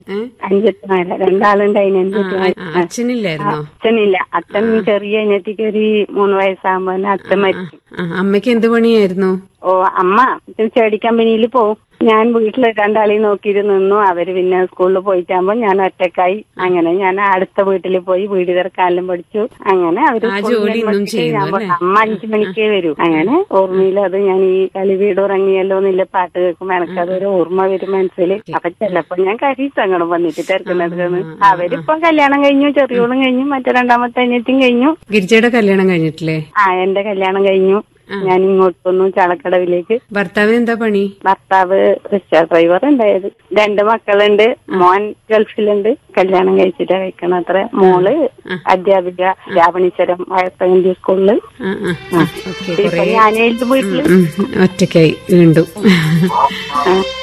ഏ? അഞ്ചെട്ടുമാരെ രണ്ടാളുണ്ടായിന് ആ, അഞ്ചെട്ടുമാരെ ആ, അച്ഛനില്ലായിരുന്നോ അച്ഛനില്ല അച്ഛൻ ചെറിയ അനിയത്തിക്ക് ഒരു മൂന്ന് വയസ്സാകുമ്പോ തന്നെ അച്ഛൻ മരിച്ചു ആ, അമ്മയ്ക്ക് എന്ത് പണിയായിരുന്നു ഓ അമ്മ ചെടി കമ്പനിയിൽ പോവും ഞാൻ വീട്ടിൽ രണ്ടാളി നോക്കിയിട്ട് നിന്നു അവര് പിന്നെ സ്കൂളിൽ പോയിട്ടാകുമ്പോ ഞാൻ ഒറ്റക്കായി അങ്ങനെ ഞാൻ അടുത്ത വീട്ടിൽ പോയി വീട് തിരക്കാലും പഠിച്ചു അങ്ങനെ അവര് ആ സ്കൂളിൽ ജോലി ഇന്നും പഠിച്ചിട്ട് ചെയ്യുന്നു ഞാൻ അല്ലേ? പറഞ്ഞു, അമ്മ അഞ്ചു മണിക്കേ വരൂ അങ്ങനെ ഓർമ്മയിൽ അത് ഞാൻ ഈ കളി വീട് ഉറങ്ങിയല്ലോ എന്നില്ല പാട്ട് കേൾക്കുമ്പോ എനിക്കതൊരു ഓർമ്മ വരും മനസ്സിൽ അപ്പൊ ചിലപ്പോ ഞാൻ കരി സങ്കടം വന്നിട്ട് തിരക്കുന്നത് അവരിപ്പം കല്യാണം കഴിഞ്ഞു ചെറിയോളും കഴിഞ്ഞു മറ്റേ രണ്ടാമത്തെ അനിയത്തിയും കഴിഞ്ഞു ഗിരിജയുടെ കല്യാണം കഴിഞ്ഞിട്ടില്ലേ ആ എന്റെ കല്യാണം കഴിഞ്ഞു ഞാൻ ഇങ്ങോട്ട് വന്നു ചാളക്കടവിലേക്ക് ഭർത്താവിന് എന്താ പണി ഭർത്താവ് റിക്ഷ ഡ്രൈവർ ഉണ്ടായത് രണ്ട് മക്കളുണ്ട് മോൻ ഗൾഫിലുണ്ട് കല്യാണം കഴിച്ചിട്ട് കഴിക്കണം അത്ര മോള് അധ്യാപിക രാവണീശ്വരം ഹയർ സെക്കൻഡറി സ്കൂളില് ആ, ആ, ആ. ഓക്കെ ഇപ്പൊ ഞാൻ വീട്ടില് ഉം, ഒറ്റയ്ക്കായി വീണ്ടും ആ.